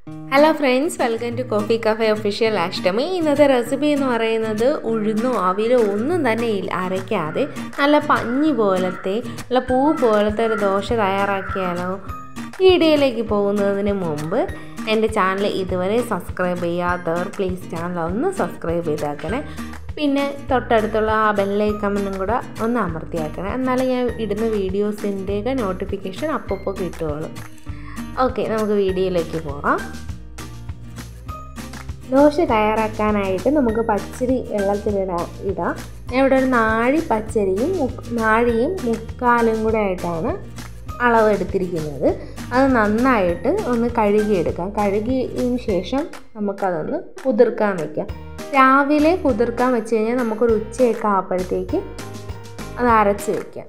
hello friends welcome to coffee cafe official Ashtami ഇന്നത്തെ recipe എന്ന് പറയുന്നത് ഉഴുന്നോ അവിലോ ഒന്നും തന്നെ ഇല്ല അരയ്ക്കാതെ നല്ല പഞ്ഞി പോലത്തെ നല്ല പൂ പോലത്തെ ഒരു ദോശ തയ്യാറാക്കിയാലോ വീഡിയോയിലേക്ക് പോകുന്നതിന് മുമ്പ് എൻ്റെ ചാനൽ ഇതുവരെ സബ്സ്ക്രൈബ് ചെയ്യാത്തവർ പ്ലീസ് ചാനൽ ഒന്ന് സബ്സ്ക്രൈബ് ചെയ്താക്കണേ പിന്നെ തൊട്ടടുത്തുള്ള ആ ബെല്ലൈക്കമനും കൂടെ ഒന്ന് അമർത്തിയാക്കണേ എന്നാലേ ഞാൻ ഇടുന്ന വീഡിയോസിൻ്റെയൊക്കെ നോട്ടിഫിക്കേഷൻ അപ്പോൾ കിട്ടുകയുള്ളൂ ഓക്കെ നമുക്ക് വീഡിയോയിലേക്ക് പോകാം ദോശ തയ്യാറാക്കാനായിട്ട് നമുക്ക് പച്ചരി വെള്ളത്തിലിടാ ഇടാം ഞാൻ ഇവിടെ ഒരു നാഴി പച്ചരിയും നാഴിയും മുക്കാലും കൂടെ ആയിട്ടാണ് അളവ് എടുത്തിരിക്കുന്നത് അത് നന്നായിട്ട് ഒന്ന് കഴുകിയെടുക്കാം കഴുകിയതിന് ശേഷം നമുക്കതൊന്ന് കുതിർക്കാൻ വയ്ക്കാം രാവിലെ കുതിർക്കാൻ വെച്ച് കഴിഞ്ഞാൽ നമുക്കൊരു ഉച്ചയൊക്കെ ആകുമ്പോഴത്തേക്ക് അത് അരച്ച് വയ്ക്കാം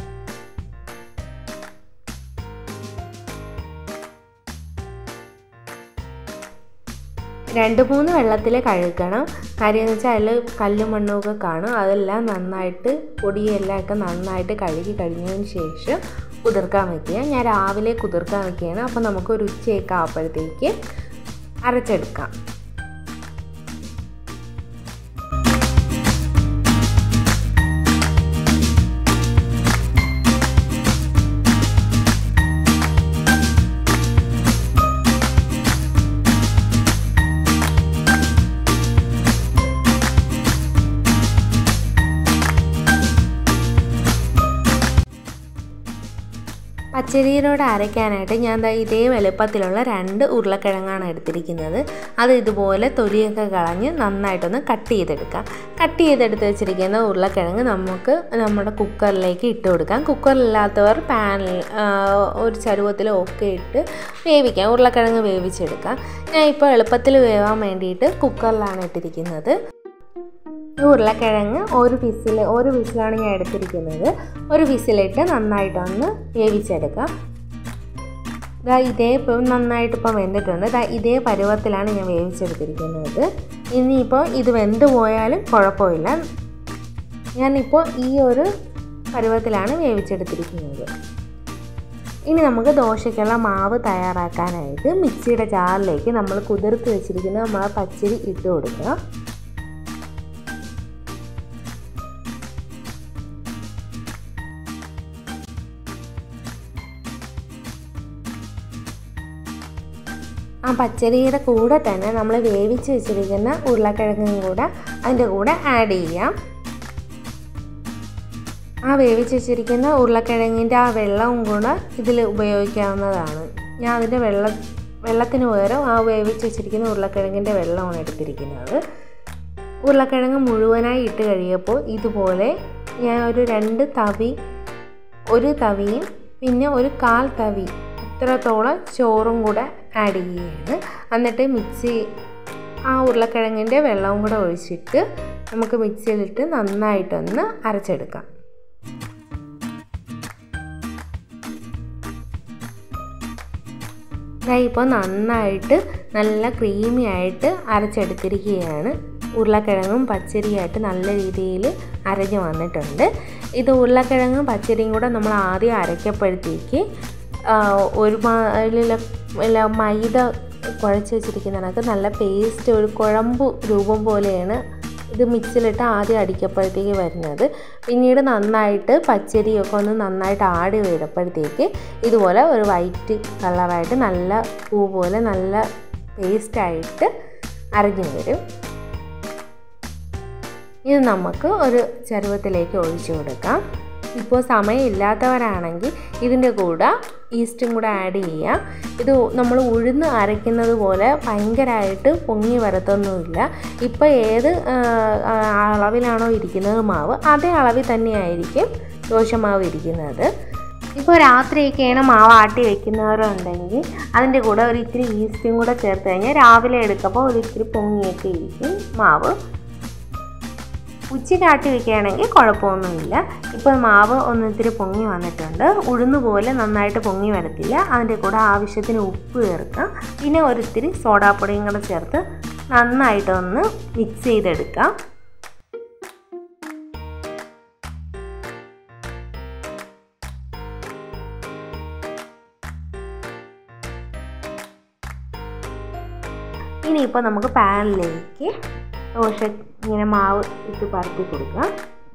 രണ്ട് മൂന്ന് വെള്ളത്തിൽ കഴുകണം കാര്യം എന്ന് വെച്ചാൽ അതിൽ കല്ലും മണ്ണുമൊക്കെ കാണും അതെല്ലാം നന്നായിട്ട് പൊടിയെല്ലാം ഒക്കെ നന്നായിട്ട് കഴുകി കഴിഞ്ഞതിന് ശേഷം കുതിർക്കാൻ വയ്ക്കുക ഞാൻ രാവിലെ കുതിർക്കാൻ വയ്ക്കുകയാണ് അപ്പോൾ നമുക്കൊരു ഉച്ചയൊക്കെ ആകുമ്പോഴത്തേക്ക് അരച്ചെടുക്കാം പച്ചരിയിലൂടെ അരയ്ക്കാനായിട്ട് ഞാൻ ദാ ഇതേ വലുപ്പത്തിലുള്ള രണ്ട് ഉരുളക്കിഴങ്ങാണ് എടുത്തിരിക്കുന്നത് അത് ഇതുപോലെ തൊലിയൊക്കെ കളഞ്ഞ് നന്നായിട്ടൊന്ന് കട്ട് ചെയ്തെടുക്കാം കട്ട് ചെയ്തെടുത്ത് വെച്ചിരിക്കുന്ന ഉരുളക്കിഴങ്ങ് നമുക്ക് നമ്മുടെ കുക്കറിലേക്ക് ഇട്ട് കൊടുക്കാം കുക്കറില്ലാത്തവർ പാനിൽ ഒരു ചരുവത്തിലോ ഒക്കെ ഇട്ട് വേവിക്കാം ഉരുളക്കിഴങ്ങ് വേവിച്ചെടുക്കാം ഞാൻ ഇപ്പോൾ എളുപ്പത്തിൽ വേവാൻ വേണ്ടിയിട്ട് കുക്കറിലാണ് ഇട്ടിരിക്കുന്നത് ഉരുളക്കിഴങ്ങ് ഒരു വിസിൽ ഒരു വിസിലാണ് ഞാൻ എടുത്തിരിക്കുന്നത് ഒരു വിസിലിട്ട് നന്നായിട്ടൊന്ന് വേവിച്ചെടുക്കാം ഇതാ ഇതേ ഇപ്പം നന്നായിട്ട് ഇപ്പം വെന്തിട്ടുണ്ട് ഇതാ ഇതേ പരുവത്തിലാണ് ഞാൻ വേവിച്ചെടുത്തിരിക്കുന്നത് ഇനിയിപ്പോൾ ഇത് വെന്ത് പോയാലും കുഴപ്പമില്ല ഞാനിപ്പോൾ ഈ ഒരു പരുവത്തിലാണ് വേവിച്ചെടുത്തിരിക്കുന്നത് ഇനി നമുക്ക് ദോശയ്ക്കുള്ള മാവ് തയ്യാറാക്കാനായിട്ട് മിക്സിയുടെ ജാറിലേക്ക് നമ്മൾ കുതിർത്ത് വെച്ചിരിക്കുന്ന നമ്മളെ പച്ചരി ഇട്ട് കൊടുക്കുക ആ പച്ചരിയുടെ കൂടെ തന്നെ നമ്മൾ വേവിച്ച് വെച്ചിരിക്കുന്ന ഉരുളക്കിഴങ്ങും കൂടെ അതിൻ്റെ കൂടെ ആഡ് ചെയ്യാം ആ വേവിച്ച് വെച്ചിരിക്കുന്ന ഉരുളക്കിഴങ്ങിൻ്റെ ആ വെള്ളവും കൂടെ ഇതിൽ ഉപയോഗിക്കാവുന്നതാണ് ഞാൻ അതിൻ്റെ വെള്ള വെള്ളത്തിന് പകരം ആ വേവിച്ച് വെച്ചിരിക്കുന്ന ഉരുളക്കിഴങ്ങിൻ്റെ വെള്ളമാണ് എടുത്തിരിക്കുന്നത് ഉരുളക്കിഴങ്ങ് മുഴുവനായി ഇട്ട് കഴിയപ്പോൾ ഇതുപോലെ ഞാൻ ഒരു രണ്ട് തവി ഒരു തവിയും പിന്നെ ഒരു കാൽ തവി ഇത്രത്തോളം ചോറും കൂടെ ആഡ് ചെയ്യുകയാണ് എന്നിട്ട് മിക്സി ആ ഉരുളക്കിഴങ്ങിൻ്റെ വെള്ളവും കൂടെ ഒഴിച്ചിട്ട് നമുക്ക് മിക്സിയിലിട്ട് നന്നായിട്ടൊന്ന് അരച്ചെടുക്കാം ഇപ്പോൾ നന്നായിട്ട് നല്ല ക്രീമി ആയിട്ട് അരച്ചെടുത്തിരിക്കുകയാണ് ഉരുളക്കിഴങ്ങും പച്ചരിയായിട്ട് നല്ല രീതിയിൽ അരഞ്ഞു വന്നിട്ടുണ്ട് ഇത് ഉരുളക്കിഴങ്ങും പച്ചരിയും കൂടെ നമ്മൾ ആദ്യം അരയ്ക്കപ്പോഴത്തേക്ക് ഒരു മൈദ കുഴച്ച് വെച്ചിരിക്കുന്നതിനകത്ത് നല്ല പേസ്റ്റ് ഒരു കുഴമ്പ് രൂപം പോലെയാണ് ഇത് മിക്സിലിട്ട് ആദ്യം അടിക്കപ്പോഴത്തേക്ക് വരുന്നത് പിന്നീട് നന്നായിട്ട് പച്ചരിയൊക്കെ ഒന്ന് നന്നായിട്ട് ആടി വരുമ്പോഴത്തേക്ക് ഇതുപോലെ ഒരു വൈറ്റ് കളറായിട്ട് നല്ല പൂ പോലെ നല്ല പേസ്റ്റായിട്ട് അരഞ്ഞു വരും ഇത് നമുക്ക് ഒരു ചരുവത്തിലേക്ക് ഒഴിച്ചു കൊടുക്കാം ഇപ്പോൾ സമയമില്ലാത്തവരാണെങ്കിൽ ഇതിൻ്റെ കൂടെ ഈസ്റ്റും കൂടെ ആഡ് ചെയ്യാം ഇത് നമ്മൾ ഉഴുന്ന് അരയ്ക്കുന്നത് പോലെ ഭയങ്കരമായിട്ട് പൊങ്ങി വരത്തൊന്നുമില്ല ഇപ്പോൾ ഏത് അളവിലാണോ ഇരിക്കുന്നത് മാവ് അതേ അളവിൽ തന്നെയായിരിക്കും ദോശമാവ് ഇരിക്കുന്നത് ഇപ്പോൾ രാത്രിയൊക്കെയാണ് മാവ് ആട്ടി വെക്കുന്നവരുണ്ടെങ്കിൽ അതിൻ്റെ കൂടെ ഒരു ഇത്തിരി ഈസ്റ്റും കൂടെ ചേർത്ത് കഴിഞ്ഞാൽ രാവിലെ എടുക്കുമ്പോൾ ഒരു ഇത്തിരി പൊങ്ങിയൊക്കെ ഇരിക്കും മാവ് ഉച്ചയ്ക്ക് ആട്ടി വെക്കുകയാണെങ്കിൽ കുഴപ്പമൊന്നുമില്ല ഇപ്പോൾ മാവ് ഒന്ന് ഇത്തിരി പൊങ്ങി വന്നിട്ടുണ്ട് ഉഴുന്ന് പോലെ നന്നായിട്ട് പൊങ്ങി വരത്തില്ല അതിൻ്റെ കൂടെ ആവശ്യത്തിന് ഉപ്പ് ചേർക്കാം പിന്നെ ഒരിത്തിരി സോഡാപ്പൊടിയും കൂടെ ചേർത്ത് നന്നായിട്ടൊന്ന് മിക്സ് ചെയ്തെടുക്കാം ഇനിയിപ്പോൾ നമുക്ക് പാനിലേക്ക് ദോശ ഇങ്ങനെ മാവ് ഇട്ട് പരത്തി കൊടുക്കാം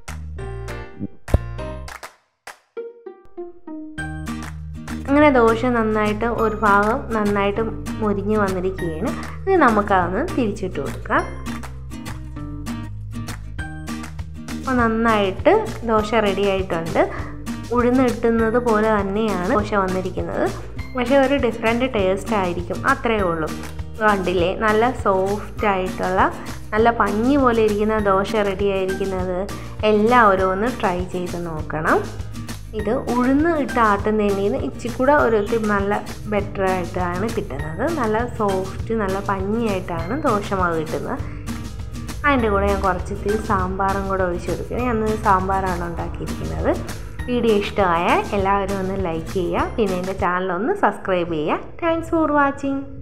അങ്ങനെ ദോശ നന്നായിട്ട് ഒരു ഭാഗം നന്നായിട്ട് മുരിഞ്ഞ് വന്നിരിക്കുകയാണ് ഇത് നമുക്കതൊന്ന് തിരിച്ചിട്ട് കൊടുക്കാം അപ്പോൾ നന്നായിട്ട് ദോശ റെഡി ആയിട്ടുണ്ട് ഉഴുന്ന് കിട്ടുന്നത് പോലെ തന്നെയാണ് ദോശ വന്നിരിക്കുന്നത് പക്ഷേ ഒരു ഡിഫറെൻറ്റ് ടേസ്റ്റ് ആയിരിക്കും അത്രയേ ഉള്ളൂ കണ്ടില്ലേ നല്ല സോഫ്റ്റ് ആയിട്ടുള്ള നല്ല പഞ്ഞി പോലെ ഇരിക്കുന്ന ദോശ റെഡി ആയിരിക്കുന്നത് എല്ലാവരും ഒന്ന് ട്രൈ ചെയ്ത് നോക്കണം ഇത് ഉഴുന്ന് ഇട്ട് ആട്ടുന്നതിന് ഇച്ചിരി കൂടെ ഒരു നല്ല ബെറ്റർ ആയിട്ടാണ് കിട്ടുന്നത് നല്ല സോഫ്റ്റ് നല്ല പഞ്ഞിയായിട്ടാണ് ദോശമാവ് കിട്ടുന്നത് അതിൻ്റെ കൂടെ ഞാൻ കുറച്ച് ഇത്തിരി സാമ്പാറും കൂടെ ഒഴിച്ച് കൊടുക്കുക ഞാൻ സാമ്പാറാണ് ഉണ്ടാക്കിയിരിക്കുന്നത് വീഡിയോ ഇഷ്ടമായാൽ എല്ലാവരും ഒന്ന് ലൈക്ക് ചെയ്യുക പിന്നെ എൻ്റെ ചാനൽ ഒന്ന് സബ്സ്ക്രൈബ് ചെയ്യുക താങ്ക്സ് ഫോർ വാച്ചിങ്